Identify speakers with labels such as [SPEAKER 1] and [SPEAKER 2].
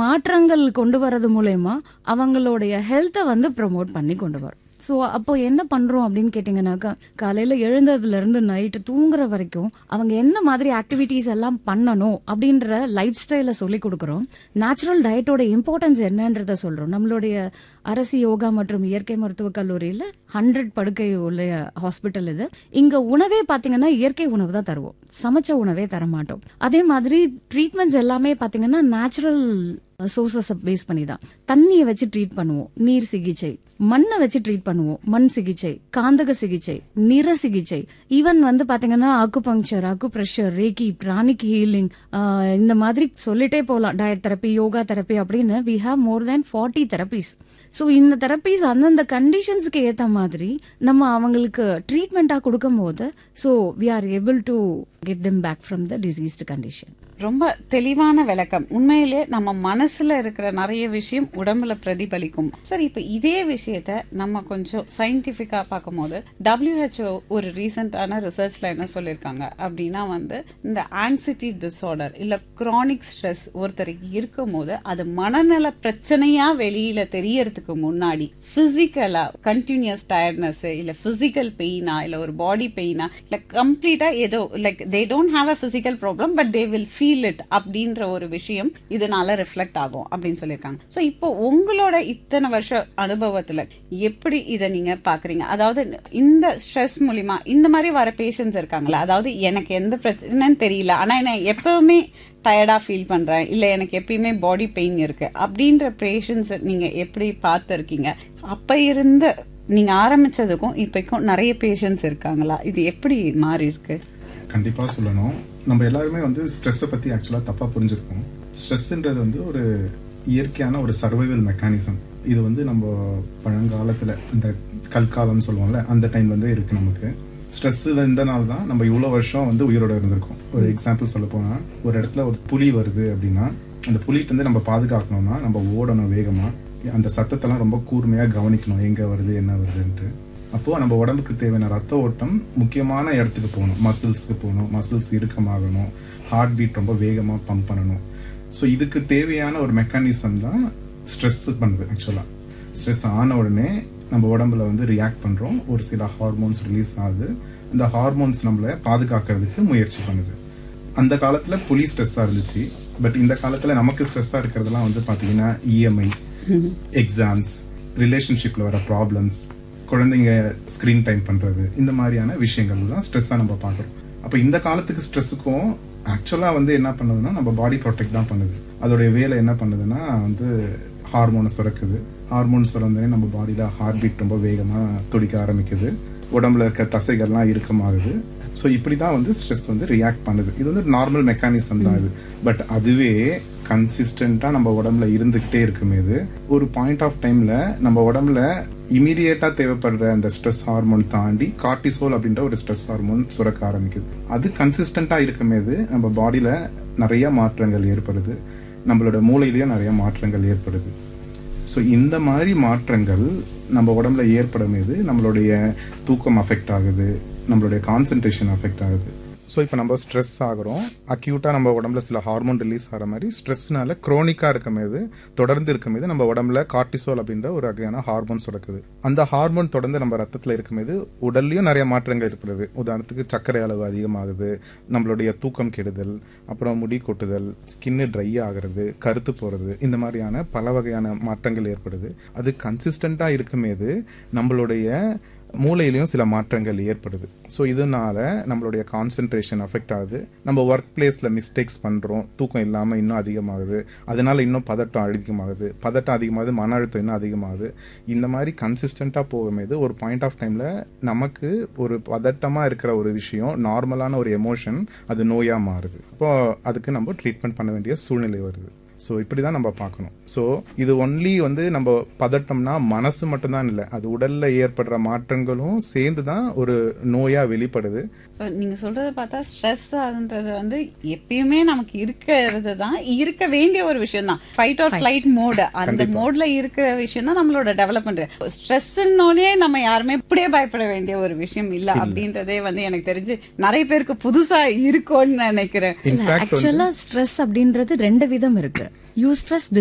[SPEAKER 1] மாற்றங்கள் கொண்டு வரது மூலயமா அவங்களுடைய ஹெல்த்தை வந்து ப்ரொமோட் பண்ணி கொண்டு வரும் ஸோ அப்போ என்ன பண்றோம் அப்படின்னு கேட்டிங்கனாக்கா காலையில எழுந்ததுல இருந்து நைட்டு தூங்குற வரைக்கும் அவங்க என்ன மாதிரி ஆக்டிவிட்டீஸ் எல்லாம் பண்ணணும் அப்படின்ற லைஃப் ஸ்டைலை சொல்லி கொடுக்குறோம் நேச்சுரல் டயட்டோட இம்பார்ட்டன்ஸ் என்னன்றத சொல்றோம் நம்மளுடைய அரசு யோகா மற்றும் இயற்கை மருத்துவக் கல்லூரியில ஹண்ட்ரட் படுக்கை உள்ள ஹாஸ்பிட்டல் இது இங்க உணவே பாத்தீங்கன்னா இயற்கை உணவு தான் தருவோம் சமைச்ச உணவே தர மாட்டோம் அதே மாதிரி ட்ரீட்மெண்ட்ஸ் எல்லாமே பாத்தீங்கன்னா நேச்சுரல் சோர்சஸ் பேஸ் பண்ணி தான் தண்ணியை வச்சு ட்ரீட் பண்ணுவோம் நீர் சிகிச்சை மண்ணை வச்சு ட்ரீட் பண்ணுவோம் மண் சிகிச்சை காந்தக சிகிச்சை நிற சிகிச்சை ஈவன் வந்து பாத்தீங்கன்னா அக்கு பங்க்சர் அக்கு பிரஷர் ரேக்கி பிராணிக் ஹீலிங் இந்த மாதிரி சொல்லிட்டே போகலாம் டயட் தெரப்பி யோகா தெரப்பி அப்படின்னு we have more than forty therapies so இந்த தெரப்பிஸ் அந்தந்த கண்டிஷன்ஸ்க்கு ஏற்ற மாதிரி நம்ம அவங்களுக்கு ட்ரீட்மெண்ட்டாக கொடுக்கும் போது so we are able to get them back from the diseased condition
[SPEAKER 2] ரொம்ப தெளிவான விளக்கம் உண்மையிலே நம்ம மனசுல இருக்கிற நிறைய விஷயம் உடம்புல பிரதிபலிக்கும் சார் இப்ப இதே விஷயத்த நம்ம கொஞ்சம் சயின்டிபிக்கா பார்க்கும்போது WHO ஒரு ரீசெண்டான ரிசர்ச்ல என்ன சொல்லியிருக்காங்க அப்படின்னா வந்து இந்த ஆன்சிட்டி டிசார்டர் இல்ல கிரானிக் ஸ்ட்ரெஸ் ஒருத்தருக்கு இருக்கும் போது அது மனநல பிரச்சனையா வெளியில தெரியறதுக்கு முன்னாடி பிசிக்கலா கண்டினியூஸ் டயர்ட்னஸ் இல்ல பிசிக்கல் பெயினா இல்ல ஒரு பாடி பெயினா இல்ல கம்ப்ளீட்டா ஏதோ like they don't have a physical problem but they will feel it அப்படின்ற ஒரு விஷயம் இதனால ரிஃப்ளெக்ட் ஆகும் அப்படின்னு சொல்லியிருக்காங்க ஸோ இப்போ உங்களோட இத்தனை வருஷ அனுபவத்துல எப்படி இதை நீங்க பாக்குறீங்க அதாவது இந்த ஸ்ட்ரெஸ் மூலியமா இந்த மாதிரி வர பேஷண்ட்ஸ் இருக்காங்களா அதாவது எனக்கு எந்த பிரச்சனைன்னு தெரியல ஆனா நான் எப்பவுமே டயர்டா ஃபீல் பண்றேன் இல்ல எனக்கு எப்பயுமே பாடி பெயின் இருக்கு அப்படின்ற பேஷண்ட்ஸ் நீங்க எப்படி பார்த்துருக்கீங்க அப்ப இருந்த நீங்க ஆரம்பிச்சதுக்கும் இப்பக்கும் நிறைய பேஷண்ட்ஸ் இருக்காங்களா இது எப்படி மாறி இருக்கு
[SPEAKER 3] கண்டிப்பா சொல்லணும் நம்ம எல்லாருமே வந்து ஸ்ட்ரெஸ்ஸை பத்தி ஆக்சுவலா தப்பா புரிஞ்சிருக்கோம் ஸ்ட்ரெஸ்ன்றது வந்து ஒரு இயற்கையான ஒரு சர்வைவல் மெக்கானிசம் இது வந்து நம்ம பழங்காலத்துல இந்த கல்காலம் சொல்லுவோம்ல அந்த டைம்ல இருந்தே இருக்கு நமக்கு ஸ்ட்ரெஸ் இருந்தனால தான் நம்ம இவ்வளோ வருஷம் வந்து உயிரோட இருந்திருக்கோம் ஒரு எக்ஸாம்பிள் சொல்ல போனா ஒரு இடத்துல ஒரு புலி வருது அப்படின்னா அந்த புலிட்டு இருந்து நம்ம பாதுகாக்கணும்னா நம்ம ஓடணும் வேகமா அந்த சத்தத்தெல்லாம் ரொம்ப கூர்மையா கவனிக்கணும் எங்க வருது என்ன வருதுன்ட்டு அப்போ நம்ம உடம்புக்கு தேவையான ரத்த ஓட்டம் முக்கியமான இடத்துக்கு போகணும் மசில்ஸ்க்கு போகணும் மசில்ஸ் இறுக்கமாகணும் ஹார்ட் பீட் ரொம்ப வேகமா பம்ப் பண்ணணும் ஸோ இதுக்கு தேவையான ஒரு மெக்கானிசம் தான் ஸ்ட்ரெஸ் பண்ணுது ஆக்சுவலா ஸ்ட்ரெஸ் ஆன உடனே நம்ம உடம்புல வந்து ரியாக்ட் பண்றோம் ஒரு சில ஹார்மோன்ஸ் ரிலீஸ் ஆகுது அந்த ஹார்மோன்ஸ் நம்மளை பாதுகாக்கிறதுக்கு முயற்சி பண்ணுது அந்த காலத்துல புலி ஸ்ட்ரெஸ்ஸா இருந்துச்சு பட் இந்த காலத்துல நமக்கு ஸ்ட்ரெஸ்ஸா இருக்கிறதெல்லாம் வந்து பாத்தீங்கன்னா இஎம்ஐ எக்ஸாம்ஸ் ரிலேஷன்ஷிப்ல வர ப்ராப்ளம்ஸ் குழந்தைங்க ஸ்கிரீன் டைம் பண்றது இந்த மாதிரியான விஷயங்கள் தான் ஸ்ட்ரெஸ்ஸா நம்ம பாக்குறோம் அப்ப இந்த காலத்துக்கு ஸ்ட்ரெஸ்ஸுக்கும் ஆக்சுவலா வந்து என்ன பண்ணுதுன்னா நம்ம பாடி ப்ரொடெக்ட் தான் பண்ணுது அதோடைய வேலை என்ன பண்ணுதுன்னா வந்து ஹார்மோனை சுரக்குது ஹார்மோன் சுரந்தனே நம்ம பாடியில ஹார்ட் பீட் ரொம்ப வேகமா துடிக்க ஆரம்பிக்குது உடம்புல இருக்க தசைகள்லாம் இறுக்கமாகுது ஸோ இப்படி தான் வந்து ஸ்ட்ரெஸ் வந்து ரியாக்ட் பண்ணுது இது வந்து நார்மல் மெக்கானிசம் தான் இது பட் அதுவே கன்சிஸ்டண்டா நம்ம உடம்புல இருந்துகிட்டே இருக்குமேது ஒரு பாயிண்ட் ஆஃப் டைம்ல நம்ம உடம்புல இமீடியட்டா தேவைப்படுற அந்த ஸ்ட்ரெஸ் ஹார்மோன் தாண்டி கார்டிசோல் அப்படின்ற ஒரு ஸ்ட்ரெஸ் ஹார்மோன் சுரக்க ஆரம்பிக்குது அது கன்சிஸ்டண்டா இருக்குமேது நம்ம பாடியில நிறைய மாற்றங்கள் ஏற்படுது நம்மளோட மூளையிலயும் நிறைய மாற்றங்கள் ஏற்படுது ஸோ இந்த மாதிரி மாற்றங்கள் நம்ம உடம்புல ஏற்படும் போது நம்மளுடைய தூக்கம் அஃபெக்ட் ஆகுது நம்மளுடைய கான்சென்ட்ரேஷன் அஃபெக்ட் ஆகுது ஸோ இப்போ நம்ம ஸ்ட்ரெஸ் ஆகிறோம் அக்யூட்டாக நம்ம உடம்புல சில ஹார்மோன் ரிலீஸ் ஆகிற மாதிரி ஸ்ட்ரெஸ்னால குரோனிக்காக இருக்கும்போது தொடர்ந்து இருக்கும்போது நம்ம உடம்புல கார்டிசோல் அப்படின்ற ஒரு வகையான ஹார்மோன் சுரக்குது அந்த ஹார்மோன் தொடர்ந்து நம்ம ரத்தத்தில் இருக்கும்போது உடல்லையும் நிறைய மாற்றங்கள் ஏற்படுது உதாரணத்துக்கு சர்க்கரை அளவு அதிகமாகுது நம்மளுடைய தூக்கம் கெடுதல் அப்புறம் முடி கொட்டுதல் ஸ்கின்னு ட்ரை ஆகிறது கருத்து போகிறது இந்த மாதிரியான பல வகையான மாற்றங்கள் ஏற்படுது அது கன்சிஸ்டண்டாக இருக்கும்போது நம்மளுடைய மூளையிலையும் சில மாற்றங்கள் ஏற்படுது ஸோ இதனால நம்மளுடைய கான்சென்ட்ரேஷன் அஃபெக்ட் ஆகுது நம்ம ஒர்க் பிளேஸ்ல மிஸ்டேக்ஸ் பண்றோம் தூக்கம் இல்லாம இன்னும் அதிகமாகுது அதனால இன்னும் பதட்டம் அதிகமாகுது பதட்டம் அதிகமாகுது மன அழுத்தம் இன்னும் அதிகமாகுது இந்த மாதிரி கன்சிஸ்டண்டா போகும்போது ஒரு பாயிண்ட் ஆஃப் டைம்ல நமக்கு ஒரு பதட்டமா இருக்கிற ஒரு விஷயம் நார்மலான ஒரு எமோஷன் அது நோயா மாறுது அப்போ அதுக்கு நம்ம ட்ரீட்மெண்ட் பண்ண வேண்டிய சூழ்நிலை வருது ஸோ இப்படி தான் நம்ம பார்க்கணும் ஸோ இது ஒன்லி வந்து நம்ம பதட்டம்னா மனசு மட்டும்தான் இல்லை அது உடல்ல ஏற்படுற மாற்றங்களும் சேர்ந்து தான் ஒரு நோயா வெளிப்படுது
[SPEAKER 2] ஸோ நீங்க சொல்றத பார்த்தா ஸ்ட்ரெஸ் ஆகுன்றது வந்து எப்பயுமே நமக்கு இருக்கிறது தான் இருக்க வேண்டிய ஒரு விஷயம் தான் ஃபைட் ஆர் ஃபிளைட் மோடு அந்த மோட்ல இருக்கிற விஷயம் தான் நம்மளோட டெவலப்மெண்ட் ஸ்ட்ரெஸ்னோடே நம்ம யாருமே இப்படியே பயப்பட வேண்டிய ஒரு விஷயம் இல்ல அப்படின்றதே வந்து எனக்கு தெரிஞ்சு நிறைய பேருக்கு புதுசா இருக்கும்னு நினைக்கிறேன்
[SPEAKER 3] இன்ஃபேக்ட்
[SPEAKER 1] ஆக்சுவலா ஸ்ட்ரெஸ் அப்படின்றது ரெண்டு விதம் இருக்கு யூ ஸ்ட்ரெஸ்